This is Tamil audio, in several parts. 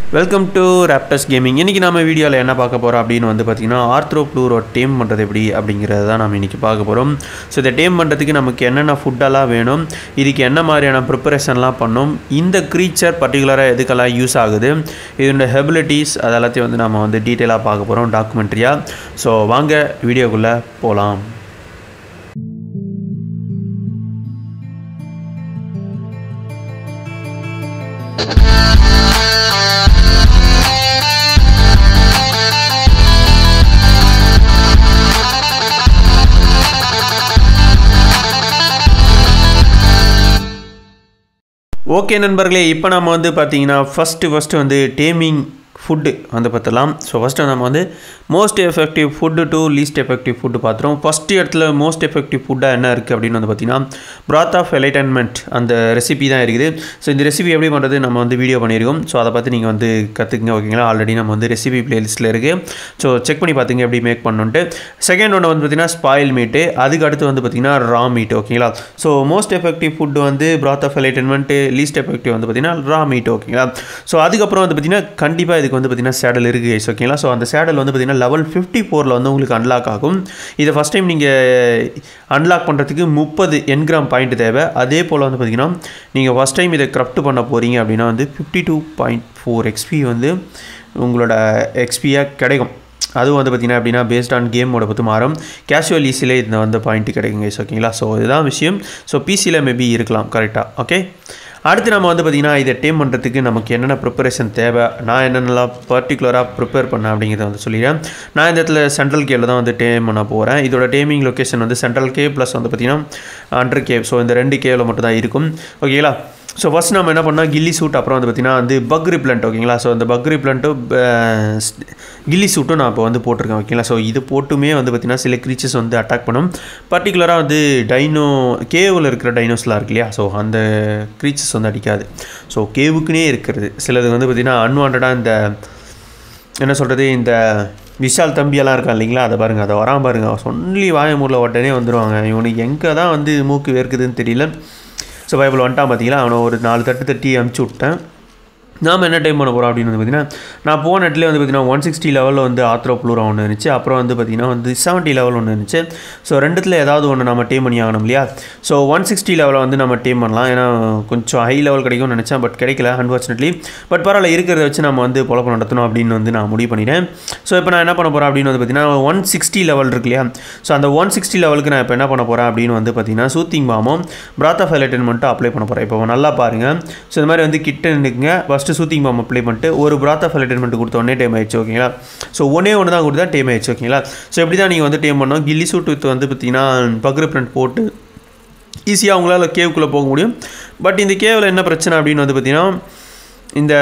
வெல்கம் டு ராப்டர்ஸ் கேமிங் இன்றைக்கி நம்ம வீடியோவில் என்ன பார்க்க போகிறோம் அப்படின்னு வந்து பார்த்திங்கன்னா ஆர்த்ரோ ப்ளூரோ டேம் பண்ணுறது எப்படி அப்படிங்கிறத தான் நம்ம இன்றைக்கி பார்க்க போகிறோம் ஸோ இதை டேம் பண்ணுறதுக்கு நமக்கு என்னென்ன ஃபுட்டெல்லாம் வேணும் இதுக்கு என்ன மாதிரியான ப்ரிப்பரேஷன்லாம் பண்ணோம் இந்த க்ரீச்சர் பர்டிகுலராக எதுக்கெல்லாம் யூஸ் ஆகுது இதோட ஹெபிலிட்டிஸ் அதெல்லாத்தையும் வந்து நம்ம வந்து டீட்டெயிலாக பார்க்க போகிறோம் டாக்குமெண்ட்ரியாக ஸோ வாங்க வீடியோக்குள்ளே போகலாம் ஓகே நண்பர்களே இப்போ நம்ம வந்து பார்த்தீங்கன்னா ஃபஸ்ட்டு ஃபஸ்ட்டு வந்து டேமிங் ஃபுட்டு வந்து பார்த்தலாம் ஸோ ஃபஸ்ட்டு நம்ம வந்து most effective food to least effective food பார்த்துறோம் ஃபஸ்ட்டு இடத்துல மோஸ்ட் எஃபெக்டிவ் ஃபுட்டாக என்ன இருக்குது அப்படின்னு வந்து பார்த்தீங்கன்னா ப்ராத் ஆஃப் எலைட்டன்மெண்ட் அந்த ரெசிபி தான் இருக்குது ஸோ இந்த ரெசிபி எப்படி பண்ணுறது நம்ம வந்து வீடியோ பண்ணியிருக்கோம் ஸோ அதை பார்த்து நீங்கள் வந்து கற்றுக்குங்க ஓகேங்களா ஆல்ரெடி நம்ம வந்து ரெசிபி பிளேலிஸ்ட்டில் இருக்குது ஸோ செக் பண்ணி பார்த்துங்க எப்படி மேக் பண்ணணுன்ட்டு செகண்ட் ஒன்று வந்து பார்த்தீங்கன்னா ஸ்பாயில் மீட்டு அதுக்கு அடுத்து வந்து பார்த்தீங்கன்னா ரா மீட் ஓகேங்களா ஸோ மோஸ்ட் எஃபெக்டிவ் ஃபுட்டு வந்து broth of enlightenment least effective வந்து பார்த்தீங்கன்னா ரா மீட் ஓகேங்களா ஸோ அதுக்கப்புறம் வந்து பார்த்தீங்கன்னா கண்டிப்பாக இதுக்கு வந்து பார்த்தீங்கன்னா சேடல் இருக்குது guys, ஓகேங்களா ஸோ அந்த சேடல் வந்து பார்த்தீங்கன்னா லெவல் ஃபிஃப்டி ஃபோரில் வந்து உங்களுக்கு அன்லாக் ஆகும் இதை ஃபஸ்ட் டைம் நீங்கள் அன்லாக் பண்ணுறதுக்கு முப்பது என்கிராம் பாயிண்ட் தேவை அதே போல் வந்து பார்த்தீங்கன்னா நீங்கள் ஃபஸ்ட் டைம் இதை கிரஃப்ட் பண்ண போகிறீங்க அப்படின்னா வந்து fifty two point four XP வந்து உங்களோட எக்ஸ்பியாக கிடைக்கும் அதுவும் வந்து பார்த்திங்கன்னா அப்படின்னா பேஸ்ட் ஆன் கேமோட பற்றி மாறும் கேஷுவல் ஈஸியில் இந்த வந்து பாயிண்ட் கிடைக்குங்க guys, ஓகேங்களா ஸோ இதுதான் விஷயம் ஸோ பிசியில் மேபி இருக்கலாம் கரெக்டாக ஓகே அடுத்து நம்ம வந்து பார்த்திங்கன்னா இதை டேம் பண்ணுறதுக்கு நமக்கு என்னென்ன ப்ரிப்பரேஷன் தேவை நான் என்னென்னலாம் பர்டிகுலராக ப்ரிப்பேர் பண்ணேன் அப்படிங்கிறத வந்து சொல்லிடுறேன் நான் இந்த இடத்துல சென்ட்ரல் கேவில் தான் வந்து டேம் பண்ண போகிறேன் இதோட டேமிங் லொக்கேஷன் வந்து சென்ட்ரல் கேவ் ப்ளஸ் வந்து பார்த்திங்கன்னா அண்டர் கேவ் ஸோ இந்த ரெண்டு கேவில் மட்டும் தான் இருக்கும் ஓகேங்களா ஸோ ஃபஸ்ட் நம்ம என்ன பண்ணால் கில்லி சூட் அப்புறம் வந்து பார்த்திங்கன்னா வந்து பக் ரிப்ளண்ட் ஓகேங்களா ஸோ அந்த பக் ரிப்ளண்ட்டும் கில்லி சூட்டும் நான் இப்போ வந்து போட்டிருக்கேன் ஓகேங்களா ஸோ இது போட்டுமே வந்து பார்த்திங்கன்னா சில க்ரீச்சர்ஸ் வந்து அட்டாக் பண்ணும் பர்டிகுலராக வந்து டைனோ கேவில் இருக்கிற டைனோஸ்லாம் இருக்கு இல்லையா ஸோ அந்த க்ரீச்சர்ஸ் வந்து அடிக்காது ஸோ கேவுக்குனே இருக்கிறது சிலது வந்து பார்த்திங்கன்னா அன்வான்டாக இந்த என்ன சொல்கிறது இந்த விஷால் தம்பியெல்லாம் இருக்கான் இல்லைங்களா அதை பாருங்கள் அதை வராம பாருங்க சொல்லி வாயமூரில் உடனே வந்துடுவாங்க இவனுக்கு எங்கே தான் வந்து மூக்கு வேர்க்குதுன்னு தெரியல ஸோ பைபிள் வந்துட்டான் பார்த்தீங்களா அவனை ஒரு நாலு தட்டு தட்டி அமுச்சு விட்டேன் நாம் என்ன டைம் பண்ண போகிறோம் அப்படின்னு வந்து பார்த்தீங்கன்னா நான் போன இடத்துல வந்து பார்த்தீங்கன்னா ஒன் சிக்ஸ்டி லெவலில் வந்து ஆத்ரோ ப்ளூரா ஒன்று இருந்துச்சு அப்புறம் வந்து பார்த்தீங்கன்னா வந்து செவன்ட்டி லெவல் ஒன்று இருந்துச்சு ஸோ ரெண்டுத்தில் ஏதாவது ஒன்று நம்ம டீம் பண்ணி ஆகணும் இல்லையா ஸோ ஒன் சிக்ஸ்டி லெவலில் வந்து நம்ம டீம் பண்ணலாம் ஏன்னா கொஞ்சம் ஹை லெவல் கிடைக்கும்னு நினச்சேன் பட் கிடைக்கல அன்ஃபார்ச்சுனேட்லி பட் பரவாயில்ல இருக்கிறத வச்சு நம்ம வந்து பொழப்பு நடத்தணும் அப்படின்னு வந்து நான் முடிவு பண்ணிட்டேன் ஸோ இப்போ நான் என்ன பண்ண போகிறேன் அப்படின்னு வந்து பார்த்தீங்கன்னா ஒன் சிக்ஸ்டி லெவல் இருக்கு இல்லையா ஸோ அந்த ஒன் சிக்ஸ்டி லெவலுக்கு நான் இப்போ என்ன பண்ண போகிறேன் அப்படின்னு வந்து பார்த்தீங்கன்னா சூத்திங் பாமும் பிராத் ஆஃப் எலட்டன் மட்டும் அப்ளை பண்ண போகிறேன் இப்போ நல்லா பாருங்கள் ஸோ இந்த மாதிரி வந்து கிட்ட நிற்குங்க ஃபஸ்ட்டு சூத்திங் பாம் அப்ளை பண்ணிட்டு ஒரு பிராத் ஆஃப் எலட்டன் கொடுத்த உடனே டைம் ஆயிடுச்சு ஓகேங்களா ஸோ ஒன்றே ஒன்று தான் கொடுத்தா டைம் ஆயிடுச்சு ஓகேங்களா ஸோ இப்படி தான் நீங்கள் வந்து டைம் பண்ணோம் கில்லி சூட் வித் வந்து பார்த்தீங்கன்னா பக்ரு பிரிண்ட் போட்டு ஈஸியாக அவங்களால கேவுக்குள்ளே போக முடியும் பட் இந்த கேவில் என்ன பிரச்சனை அப்படின்னு வந்து பார்த்தீங்கன்னா இந்த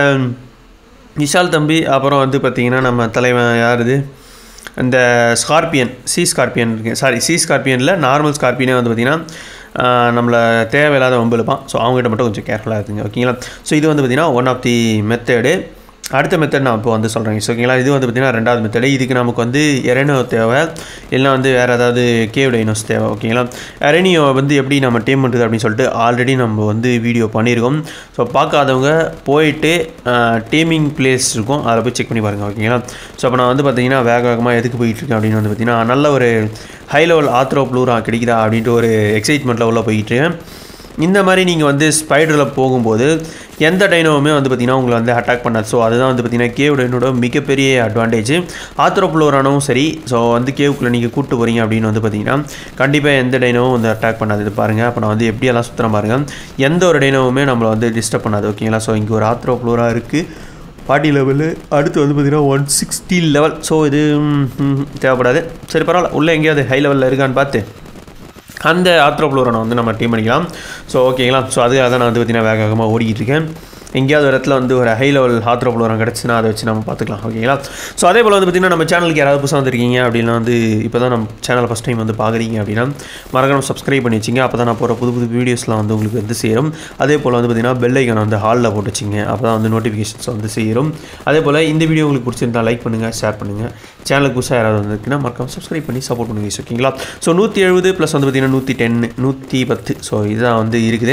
விஷால் தம்பி அப்புறம் வந்து பார்த்திங்கன்னா நம்ம தலைவன் யார் இது இந்த ஸ்கார்பியன் சி ஸ்கார்பியன் இருக்கு சாரி சி ஸ்கார்பியனில் நார்மல் ஸ்கார்பியனே வந்து பார்த்திங்கன்னா நம்மளை தேவையில்லாத வம்பு இழுப்பான் ஸோ அவங்ககிட்ட மட்டும் கொஞ்சம் கேர்ஃபுல்லாக இருக்குங்க ஓகேங்களா ஸோ இது வந்து பார்த்திங்கன்னா ஒன் ஆஃப் தி மெத்தடு அடுத்த மெத்தட் நான் இப்போ வந்து சொல்கிறேன் ஸோ ஓகேங்களா இது வந்து பார்த்திங்கன்னா ரெண்டாவது மெத்தடு இதுக்கு நமக்கு வந்து எரேனோ தேவை இல்லைனா வந்து வேறு ஏதாவது கேவ் டைனோஸ் தேவை ஓகேங்களா எரேனியோ வந்து எப்படி நம்ம டீம் பண்ணுறது அப்படின்னு சொல்லிட்டு ஆல்ரெடி நம்ம வந்து வீடியோ பண்ணியிருக்கோம் ஸோ பார்க்காதவங்க போயிட்டு டீமிங் பிளேஸ் இருக்கும் அதில் போய் செக் பண்ணி பாருங்கள் ஓகேங்களா ஸோ அப்போ நான் வந்து பார்த்தீங்கன்னா வேக வேகமாக எதுக்கு போயிட்டுருக்கேன் அப்படின்னு வந்து பார்த்திங்கன்னா நல்ல ஒரு ஹை லெவல் ஆத்ரோ ப்ளூரா கிடைக்குதா அப்படின்ட்டு ஒரு எக்ஸைட்மெண்ட்டில் உள்ள போயிட்டு இந்த மாதிரி நீங்கள் வந்து ஸ்பைடரில் போகும்போது எந்த டைனோவுமே வந்து பார்த்திங்கன்னா உங்களை வந்து அட்டாக் பண்ணாது ஸோ அதுதான் வந்து பார்த்திங்கன்னா கேவ் டைனோட மிகப்பெரிய அட்வான்டேஜ் ஆத்ரோப்ளோரானவும் சரி ஸோ வந்து கேவுக்குள்ளே நீங்கள் கூப்பிட்டு போகிறீங்க அப்படின்னு வந்து பார்த்திங்கன்னா கண்டிப்பாக எந்த டைனோவும் வந்து அட்டாக் பண்ணாது இது பாருங்கள் அப்போ நான் வந்து எப்படியெல்லாம் சுற்றுறேன் பாருங்கள் எந்த ஒரு டைனோவுமே நம்மளை வந்து டிஸ்டர்ப் பண்ணாது ஓகேங்களா ஸோ இங்கே ஒரு ஆத்ரோப்ளோரா இருக்குது ஃபார்ட்டி லெவலு அடுத்து வந்து பார்த்திங்கன்னா ஒன் சிக்ஸ்டி லெவல் ஸோ இது தேவைப்படாது சரி பரவாயில்ல உள்ளே எங்கேயாவது ஹை லெவலில் இருக்கான்னு பார்த்து அந்த ஆத்ரோப்ளோரனை வந்து நம்ம டீம் பண்ணிக்கலாம் ஸோ ஓகேங்களா ஸோ அதுக்காக தான் நான் வந்து பார்த்திங்கன்னா வேக வேகமாக ஓடிக்கிட்டு இருக்கேன் எங்கேயாவது ஒரு இடத்துல வந்து ஒரு ஹை லெவல் ஹாத்ரோப்ளோரம் கிடச்சுன்னா அதை வச்சு நம்ம பார்த்துக்கலாம் ஓகேங்களா ஸோ அதே போல் வந்து பார்த்திங்கன்னா நம்ம சேனலுக்கு யாராவது புதுசாக வந்திருக்கீங்க அப்படின்னா வந்து இப்போ தான் நம்ம சேனல் ஃபஸ்ட் டைம் வந்து பார்க்குறீங்க அப்படின்னா மறக்காம சப்ஸ்கிரைப் பண்ணி வச்சிங்க அப்போ தான் நான் போகிற புது புது வீடியோஸ்லாம் வந்து உங்களுக்கு வந்து சேரும் அதே போல் வந்து பார்த்திங்கன்னா பெல் ஐக்கான வந்து ஹாலில் போட்டு வச்சிங்க அப்போ தான் வந்து நோட்டிஃபிகேஷன்ஸ் வந்து சேரும் அதே போல் இந்த வீடியோ உங்களுக்கு பிடிச்சிருந்தா லைக் பண்ணுங்கள் ஷேர் பண்ணுங்கள் சேனலுக்கு புதுசாக யாராவது வந்திருக்குன்னா மறக்காம சப்ஸ்கிரைப் பண்ணி சப்போர்ட் பண்ணுங்க ஓகேங்களா ஸோ நூற்றி எழுபது ப்ளஸ் வந்து பார்த்திங்கன்னா நூற்றி டென்னு நூற்றி பத்து ஸோ இதுதான் வந்து இருக்குது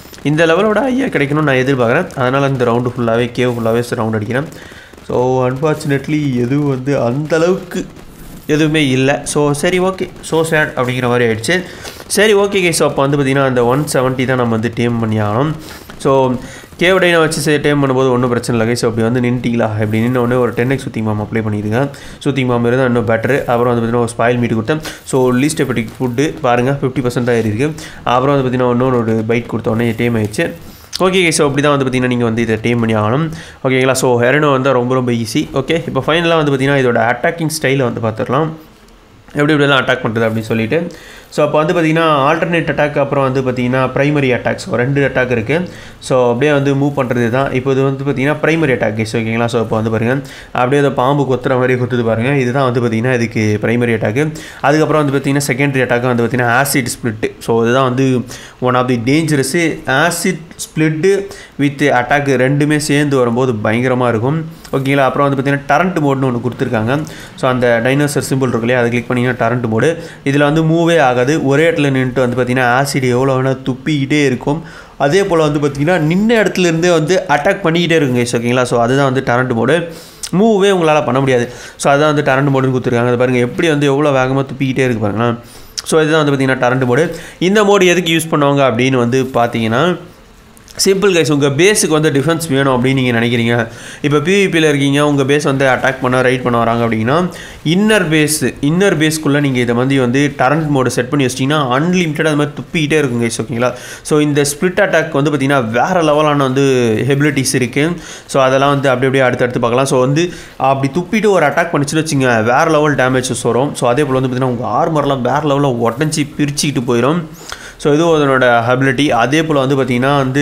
இந்த லெவலோட ஐயா கிடைக்கணும்னு நான் எதிர்பார்க்குறேன் அதனால் இந்த ரவுண்டு ஃபுல்லாகவே கேவ் ஃபுல்லாகவே ரவுண்ட் அடிக்கிறேன் ஸோ அன்ஃபார்ச்சுனேட்லி எதுவும் வந்து அந்தளவுக்கு எதுவுமே இல்லை ஸோ சரி ஓகே ஸோ சேட் அப்படிங்கிற மாதிரி ஆயிடுச்சு சரி ஓகே ஸோ அப்போ வந்து பார்த்திங்கன்னா அந்த ஒன் செவன்ட்டி தான் நம்ம வந்து டேம் பண்ணி ஆகணும் ஸோ கேவடைனை வச்சு சரி டேம் பண்ணும்போது ஒன்றும் பிரச்சனை இல்லை ஸோ அப்படி வந்து நின்ட்டிங்களா இப்படி நின்று உடனே ஒரு டென் எக்ஸ் சுத்தி மாம் அப்ளை பண்ணிடுங்க சுத்தி மாம் இருந்தால் இன்னும் பெட்டரு அப்புறம் வந்து பார்த்திங்கன்னா ஒரு ஸ்பாயில் மீட் கொடுத்தேன் ஸோ லீஸ்ட் எப்படிக் ஃபுட்டு பாருங்கள் ஃபிஃப்டி பர்சன்ட் தான் இருக்குது அப்புறம் வந்து பார்த்திங்கன்னா இன்னொரு ஒரு பைட் கொடுத்த உடனே டேம் ஆயிடுச்சு ஓகே ஸோ அப்படி தான் வந்து பார்த்திங்கன்னா நீங்கள் வந்து இதை டீம் பண்ணி ஆகணும் ஓகேங்களா ஸோ ஹெரனோ வந்து ரொம்ப ரொம்ப ஈஸி ஓகே இப்போ ஃபைனலாக வந்து பார்த்திங்கன்னா இதோட அட்டாக்கிங் ஸ்டைலை வந்து பார்த்துடலாம் எப்படி எப்படிலாம் அட்டாக் பண்ணுறது அப்படின்னு சொல்லிட்டு ஸோ அப்போ வந்து பார்த்திங்கன்னா ஆல்டர்னேட் அட்டாக் அப்புறம் வந்து பார்த்திங்கன்னா ப்ரைமரி அட்டாக் ஸோ ரெண்டு அட்டாக் இருக்குது ஸோ அப்படியே வந்து மூவ் பண்ணுறது தான் இப்போ இது வந்து பார்த்திங்கன்னா ப்ரைமரி அட்டாக் கேஸ் ஓகேங்களா ஸோ இப்போ வந்து பாருங்கள் அப்படியே அதை பாம்பு கொத்துற மாதிரி கொத்துது பாருங்கள் இதுதான் வந்து பார்த்திங்கன்னா இதுக்கு ப்ரைமரி அட்டாக்கு அதுக்கப்புறம் வந்து பார்த்திங்கன்னா செகண்டரி அட்டாக் வந்து பார்த்திங்கன்னா ஆசிட் ஸ்ப்ளிட்டு ஸோ இதுதான் வந்து one of the dangerous acid split with attack ரெண்டுமே சேர்ந்து வரும்போது பயங்கரமாக இருக்கும் ஓகேங்களா அப்புறம் வந்து பார்த்திங்கன்னா டரண்ட் மோட்னு ஒன்று கொடுத்துருக்காங்க ஸோ அந்த டைனோசர் சிம்பிள் இருக்கு இல்லையா அதை கிளிக் பண்ணிங்கன்னா டரண்ட் மோடு இதில் வந்து மூவே ஆகாது ஒரே இடத்துல நின்றுட்டு வந்து பார்த்திங்கன்னா ஆசிட் எவ்வளோ வேணால் துப்பிக்கிட்டே இருக்கும் அதே போல் வந்து பார்த்திங்கன்னா நின்ன இடத்துல இருந்தே வந்து அட்டாக் பண்ணிக்கிட்டே இருக்குங்க guys, ஓகேங்களா ஸோ அதுதான் வந்து டரண்ட் மோடு மூவே உங்களால் பண்ண முடியாது ஸோ அதுதான் வந்து டரண்ட் மோடுன்னு கொடுத்துருக்காங்க அது பாருங்கள் எப்படி வந்து எவ்வளோ வேகமாக துப்பிக்கிட்டே இருக்கு பாருங்களேன் ஸோ இதுதான் வந்து பார்த்திங்கன்னா டரண்ட் மோடு இந்த மோடு எதுக்கு யூஸ் பண்ணுவாங்க அப்படின்னு வந்து பார்த்தீங்கன்னா சிம்பிள் கைஸ் உங்கள் பேஸுக்கு வந்து டிஃபென்ஸ் வேணும் அப்படின்னு நீங்கள் நினைக்கிறீங்க இப்போ பிவிபியில் இருக்கீங்க உங்கள் பேஸ் வந்து அட்டாக் பண்ண ரைட் பண்ண வராங்க அப்படின்னா இன்னர் பேஸ் இன்னர் பேஸ்க்குள்ளே நீங்கள் இதை வந்து வந்து டரண்ட் மோடு செட் பண்ணி வச்சிட்டிங்கன்னா அன்லிமிட்டட் அது மாதிரி துப்பிக்கிட்டே இருக்கும் கைஸ் ஓகேங்களா ஸோ இந்த ஸ்ப்ளிட் அட்டாக் வந்து பார்த்திங்கன்னா வேறு லெவலான வந்து ஹெபிலிட்டிஸ் இருக்குது ஸோ அதெல்லாம் வந்து அப்படி அப்படியே அடுத்தடுத்து பார்க்கலாம் ஸோ வந்து அப்படி துப்பிட்டு ஒரு அட்டாக் பண்ணிச்சுன்னு வச்சுங்க வேறு லெவல் டேமேஜஸ் வரும் ஸோ அதே போல் வந்து பார்த்திங்கன்னா உங்கள் ஆர்மர்லாம் வேறு லெவலில் உடஞ்சி பிரிச்சுக்கிட்டு போயிடும் ஸோ இதுவும் அதனோட ஹபிலிட்டி அதே போல் வந்து பார்த்திங்கன்னா வந்து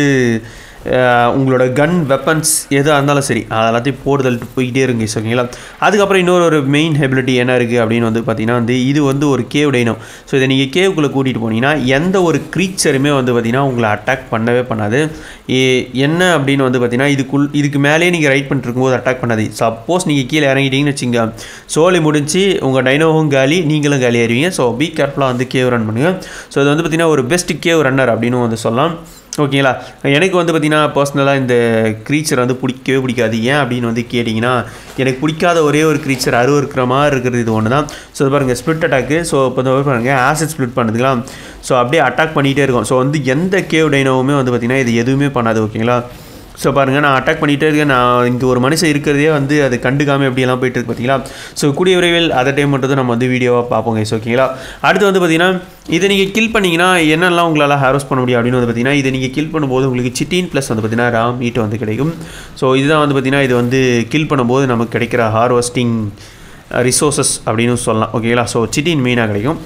அஹ், உங்களோட கன் வெப்பன்ஸ் எதாக இருந்தாலும் சரி அது எல்லாத்தையும் போடுதல் போய்கிட்டே இருங்க ஓகேங்களா அதுக்கப்புறம் இன்னொரு ஒரு மெயின் ஹெபிலிட்டி என்ன இருக்குது அப்படின்னு வந்து பார்த்தீங்கன்னா வந்து இது வந்து ஒரு கேவ் டைனம் ஸோ இதை நீங்கள் கேவுக்குள்ளே கூட்டிகிட்டு போனீங்கன்னா எந்த ஒரு க்ரீச்சருமே வந்து பார்த்திங்கன்னா உங்களை அட்டாக் பண்ணவே பண்ணாது ஏ- என்ன அப்படின்னு வந்து பார்த்தீங்கன்னா இதுக்குள் இதுக்கு மேலே நீங்கள் ரைட் பண்ணிட்டு இருக்கும்போது அட்டாக் பண்ணாது சப்போஸ் நீங்கள் கீழே இறங்கிட்டீங்கன்னு வச்சுங்க சோலி முடிஞ்சு உங்கள் டைனோவும் காலி நீங்களும் காலி ஆயிருவீங்க ஸோ பி கேர்ஃபுல்லாக வந்து கேவ் ரன் பண்ணுங்கள் ஸோ இது வந்து பார்த்திங்கன்னா ஒரு பெஸ்ட் கேவ் ரன்னர் அப்படின்னு வந்து சொல்லலாம் ஓகேங்களா எனக்கு வந்து பார்த்திங்கன்னா பர்சனலாக இந்த க்ரீச்சர் வந்து பிடிக்கவே பிடிக்காது ஏன் அப்படின்னு வந்து கேட்டிங்கன்னா எனக்கு பிடிக்காத ஒரே ஒரு க்ரீச்சர் அருவ இருக்கிற மாதிரி இருக்கிறது இது ஒன்று தான் ஸோ இது பாருங்கள் ஸ்ப்ளிட் அட்டாக்கு ஸோ இப்போ இந்த பாருங்கள் ஆசிட் ஸ்ப்ளிட் பண்ணுதுக்கலாம் ஸோ அப்படியே அட்டாக் பண்ணிகிட்டே இருக்கும் ஸோ வந்து எந்த கேவ் டைனோவுமே வந்து பார்த்திங்கன்னா இது எதுவுமே பண்ணாது ஓகேங்களா ஸோ பாருங்கள் நான் அட்டாக் பண்ணிகிட்டே இருக்கேன் நான் இங்கே ஒரு மனுஷன் இருக்கிறதே வந்து அது கண்டுக்காமல் எப்படியெல்லாம் போயிட்டு இருக்கு பார்த்தீங்களா ஸோ கூடிய விரைவில் அதை டைம் மட்டும் நம்ம வந்து வீடியோவாக பார்ப்போம் guys, ஓகேங்களா அடுத்து வந்து பார்த்தீங்கன்னா இதை நீங்கள் கில் பண்ணிங்கன்னா என்னெல்லாம் உங்களால் ஹாரோஸ் பண்ண முடியும் அப்படின்னு வந்து பார்த்தீங்கன்னா இதை நீங்கள் கில் பண்ணும்போது உங்களுக்கு சிட்டின் ப்ளஸ் வந்து பார்த்தீங்கன்னா ராம் மீட் வந்து கிடைக்கும் ஸோ இதுதான் வந்து பார்த்தீங்கன்னா இது வந்து கில் பண்ணும்போது நமக்கு கிடைக்கிற ஹார்வெஸ்டிங் ரிசோர்சஸ் அப்படின்னு சொல்லலாம் ஓகேங்களா ஸோ சிட்டின் மெயினாக கிடைக்கும்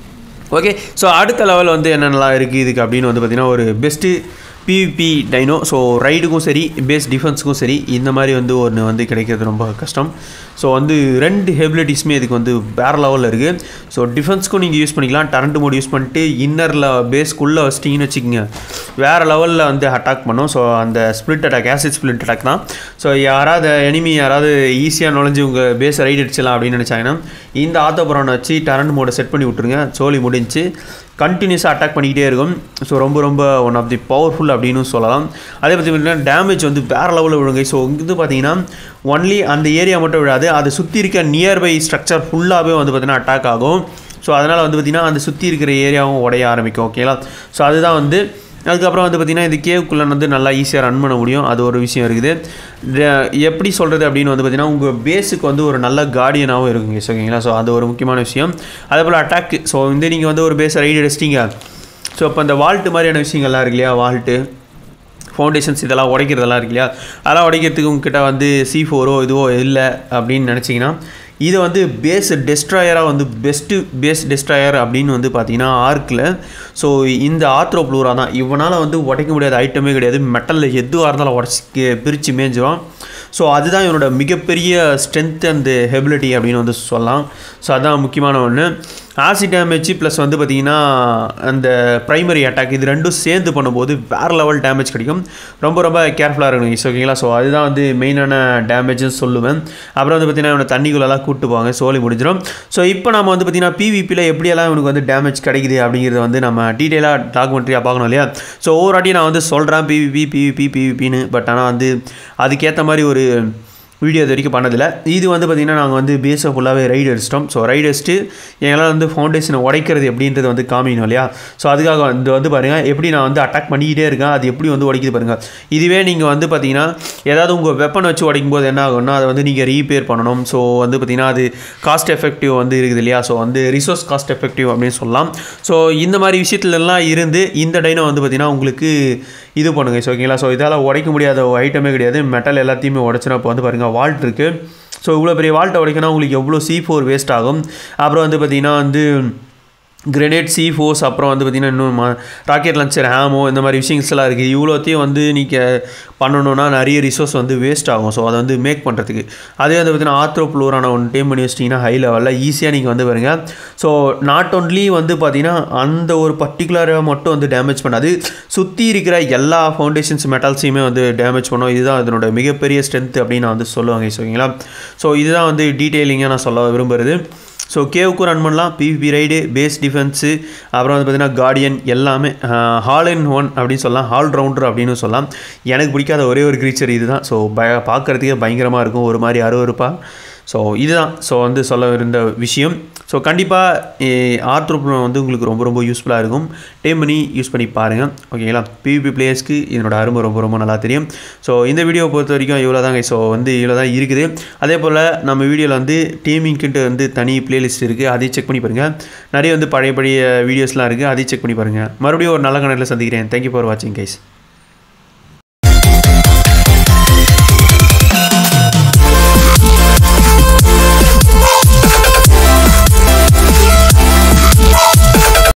ஓகே ஸோ அடுத்த லெவல் வந்து என்னென்னலாம் இருக்குது இதுக்கு அப்படின்னு வந்து பார்த்திங்கன்னா ஒரு பெஸ்ட்டு பிவிபி டைனோ ஸோ ரைடுக்கும் சரி பேஸ் டிஃபென்ஸுக்கும் சரி இந்த மாதிரி வந்து ஒன்று வந்து கிடைக்கிறது ரொம்ப கஷ்டம் ஸோ வந்து ரெண்டு ஹெபிலிட்டிஸுமே இதுக்கு வந்து வேறு லெவலில் இருக்குது ஸோ டிஃபென்ஸ்க்கும் நீங்கள் யூஸ் பண்ணிக்கலாம் டரண்ட் மோட் யூஸ் பண்ணிட்டு இன்னரில் பேஸ்க்குள்ளே வச்சிட்டிங்கன்னு வச்சுக்கோங்க வேறு லெவலில் வந்து அட்டாக் பண்ணும் ஸோ அந்த split attack acid split attack தான் ஸோ யாராவது எனிமி யாராவது ஈஸியாக நுழைஞ்சு உங்கள் பேஸ் ரைட் அடிச்சிடலாம் அப்படின்னு நினச்சாங்கன்னா இந்த ஆத்தோபுரானை வச்சு டரண்ட் மோடை செட் பண்ணி விட்ருங்க சோலி முடிஞ்சு கண்டினியூஸாக அட்டாக் பண்ணிக்கிட்டே இருக்கும் ஸோ ரொம்ப ரொம்ப ஒன் ஆஃப் தி பவர்ஃபுல் அப்படின்னு சொல்லலாம் அதே பற்றி பார்த்தீங்கன்னா டேமேஜ் வந்து வேறு லெவலில் விழுங்க ஸோ இங்கே பார்த்தீங்கன்னா ஒன்லி அந்த ஏரியா மட்டும் விழாது அதை சுற்றி இருக்க நியர்பை ஸ்ட்ரக்சர் ஃபுல்லாகவே வந்து பார்த்திங்கன்னா அட்டாக் ஆகும் ஸோ அதனால் வந்து பார்த்திங்கன்னா அந்த சுற்றி இருக்கிற ஏரியாவும் உடைய ஆரம்பிக்கும் ஓகேங்களா ஸோ அதுதான் வந்து அதுக்கப்புறம் வந்து பார்த்திங்கன்னா இது கேவுக்குள்ளே வந்து நல்லா ஈஸியாக ரன் பண்ண முடியும் அது ஒரு விஷயம் இருக்குது ர- எப்படி சொல்கிறது அப்படின்னு வந்து பார்த்திங்கன்னா உங்கள் பேஸுக்கு வந்து ஒரு நல்ல கார்டியனாகவும் இருக்குங்க ஸோ ஓகேங்களா ஸோ அது ஒரு முக்கியமான விஷயம் அதே போல் அட்டாக் ஸோ வந்து நீங்கள் வந்து ஒரு பேஸை ரைடு அடிச்சிட்டிங்க ஸோ இப்போ அந்த வால்ட்டு மாதிரியான விஷயங்கள்லாம் இருக்கு இல்லையா வால்ட்டு ஃபவுண்டேஷன்ஸ் இதெல்லாம் உடைக்கிறதெல்லாம் இருக்கு இல்லையா அதெல்லாம் உடைக்கிறதுக்கு உங்ககிட்ட வந்து சி ஃபோரோ இதுவோ இல்லை அப்படின்னு நினச்சிங்கன்னா இதை வந்து பேஸ் டெஸ்ட்ராயராக வந்து பெஸ்ட்டு பேஸ் டெஸ்ட்ராயர் அப்படின்னு வந்து பார்த்தீங்கன்னா ஆர்க்கில் ஸோ இந்த ஆத்ரோ ப்ளூரா தான் இவனால் வந்து உடைக்க முடியாத ஐட்டமே கிடையாது மெட்டலில் எதுவாக இருந்தாலும் உடச்சி பிரித்து மேய்ஞ்சிரும் ஸோ அதுதான் இவனோட மிகப்பெரிய ஸ்ட்ரென்த் அண்ட் ஹெபிலிட்டி அப்படின்னு வந்து சொல்லலாம் ஸோ அதான் முக்கியமான ஒன்று ஆசிட் டேமேஜ் ப்ளஸ் வந்து பார்த்தீங்கன்னா அந்த ப்ரைமரி அட்டாக் இது ரெண்டும் சேர்ந்து பண்ணும்போது வேறு லெவல் டேமேஜ் கிடைக்கும் ரொம்ப ரொம்ப கேர்ஃபுல்லாக இருக்கணும் ஸோ ஓகேங்களா ஸோ அதுதான் வந்து மெயினான டேமேஜ்னு சொல்லுவேன் அப்புறம் வந்து பார்த்தீங்கன்னா இவனை தண்ணிக்குள்ளெல்லாம் கூப்பிட்டு போவாங்க சோலி முடிஞ்சிடும் ஸோ இப்போ நம்ம வந்து பார்த்தீங்கன்னா பிவிபியில் எப்படியெல்லாம் இவனுக்கு வந்து டேமேஜ் கிடைக்குது அப்படிங்கிறத வந்து நம்ம டீட்டெயிலாக டாக்குமெண்ட்ரியாக பார்க்கணும் இல்லையா ஸோ ஒவ்வொரு வாட்டியும் நான் வந்து சொல்கிறேன் பிவிபி பிவிபி பிவிபின்னு பட் ஆனால் வந்து அதுக்கேற்ற மாதிரி ஒரு வீடியோ இது வரைக்கும் பண்ணதில்லை இது வந்து பார்த்திங்கன்னா நாங்கள் வந்து பேஸை ஃபுல்லாகவே ரைடு அடிச்சிட்டோம் ஸோ ரைடு அடிச்சுட்டு எங்களால் வந்து ஃபவுண்டேஷனை உடைக்கிறது எப்படின்றது வந்து காமிக்கணும் இல்லையா ஸோ அதுக்காக வந்து வந்து பாருங்கள் எப்படி நான் வந்து அட்டாக் பண்ணிக்கிட்டே இருக்கேன் அது எப்படி வந்து உடைக்குது பாருங்கள் இதுவே நீங்கள் வந்து பார்த்தீங்கன்னா ஏதாவது உங்கள் வெப்பன் வச்சு உடைக்கும் போது என்ன ஆகும்னா அதை வந்து நீங்கள் ரீபேர் பண்ணணும் ஸோ வந்து பார்த்திங்கன்னா அது காஸ்ட் எஃபெக்டிவ் வந்து இருக்குது இல்லையா ஸோ வந்து ரிசோர்ஸ் காஸ்ட் எஃபெக்டிவ் அப்படின்னு சொல்லலாம் ஸோ இந்த மாதிரி விஷயத்துலலாம் இருந்து இந்த டைனோ வந்து பார்த்திங்கன்னா உங்களுக்கு இது பண்ணுங்க ஸோ ஓகேங்களா ஸோ இதால் உடைக்க முடியாத ஐட்டமே கிடையாது மெட்டல் எல்லாத்தையுமே உடச்சினா இப்போ வந்து பாருங்கள் வால்ட் இருக்குது ஸோ இவ்வளோ பெரிய வால்ட்டை உடைக்கணும் உங்களுக்கு எவ்வளோ சி ஃபோர் வேஸ்ட் ஆகும் அப்புறம் வந்து பார்த்திங்கன்னா வந்து கிரெனேட் சி ஃபோர்ஸ் அப்புறம் வந்து பார்த்திங்கன்னா இன்னும் ராக்கெட் லான்ச்சர் ஹேமோ இந்த மாதிரி விஷயங்கள்ஸ் எல்லாம் இருக்குது இவ்வளோத்தையும் வந்து நீங்கள் பண்ணணுன்னா நிறைய ரிசோர்ஸ் வந்து வேஸ்ட் ஆகும் ஸோ அதை வந்து மேக் பண்ணுறதுக்கு அதே வந்து பார்த்திங்கன்னா ஆத்ரோப்ளூரான ஒன் டைம் பண்ணி வச்சிட்டிங்கன்னா ஹை லெவலில் ஈஸியாக நீங்கள் வந்து பாருங்க ஸோ நாட் ஒன்லி வந்து பார்த்திங்கன்னா அந்த ஒரு பர்டிகுலராக மட்டும் வந்து டேமேஜ் பண்ணாது சுற்றி இருக்கிற எல்லா ஃபவுண்டேஷன்ஸ் மெட்டல்ஸையுமே வந்து டேமேஜ் பண்ணும் இதுதான் அதனோட மிகப்பெரிய ஸ்ட்ரென்த் அப்படின்னு நான் வந்து சொல்லுவாங்க ஓகேங்களா ஸோ இதுதான் வந்து டீட்டெயிலிங்காக நான் சொல்ல விரும்புகிறது ஸோ கேவுக்கும் ரன் பண்ணலாம் பிவிபி ரைடு பேஸ் டிஃபென்ஸு அப்புறம் வந்து பார்த்திங்கன்னா கார்டியன் எல்லாமே ஹால் இன் ஒன் அப்படின்னு சொல்லலாம் ஹால் ரவுண்டர் அப்படின்னு சொல்லலாம் எனக்கு பிடிக்காத ஒரே ஒரு க்ரீச்சர் இதுதான் ஸோ ப பார்க்குறதுக்கே பயங்கரமாக இருக்கும் ஒரு மாதிரி அருவருப்பாக ஸோ இதுதான் ஸோ வந்து சொல்ல இருந்த விஷயம் ஸோ கண்டிப்பாக ஆர்த்ரோப்ளம் வந்து உங்களுக்கு ரொம்ப ரொம்ப யூஸ்ஃபுல்லாக இருக்கும் டைம் பண்ணி யூஸ் பண்ணி பாருங்கள் ஓகேங்களா பிவிபி பிளேயர்ஸ்க்கு இதனோட அருமை ரொம்ப ரொம்ப நல்லா தெரியும் ஸோ இந்த வீடியோவை பொறுத்த வரைக்கும் இவ்வளோ தாங்க ஸோ வந்து இவ்வளோ தான் இருக்குது அதே போல் நம்ம வீடியோவில் வந்து டீமிங்க்கிட்ட வந்து தனி பிளேலிஸ்ட் இருக்குது அதையும் செக் பண்ணி பாருங்கள் நிறைய வந்து பழைய பழைய வீடியோஸ்லாம் இருக்குது அதையும் செக் பண்ணி பாருங்கள் மறுபடியும் ஒரு நல்ல கணக்கில் சந்திக்கிறேன் தேங்க்யூ ஃபார் வாட்சிங் கைஸ்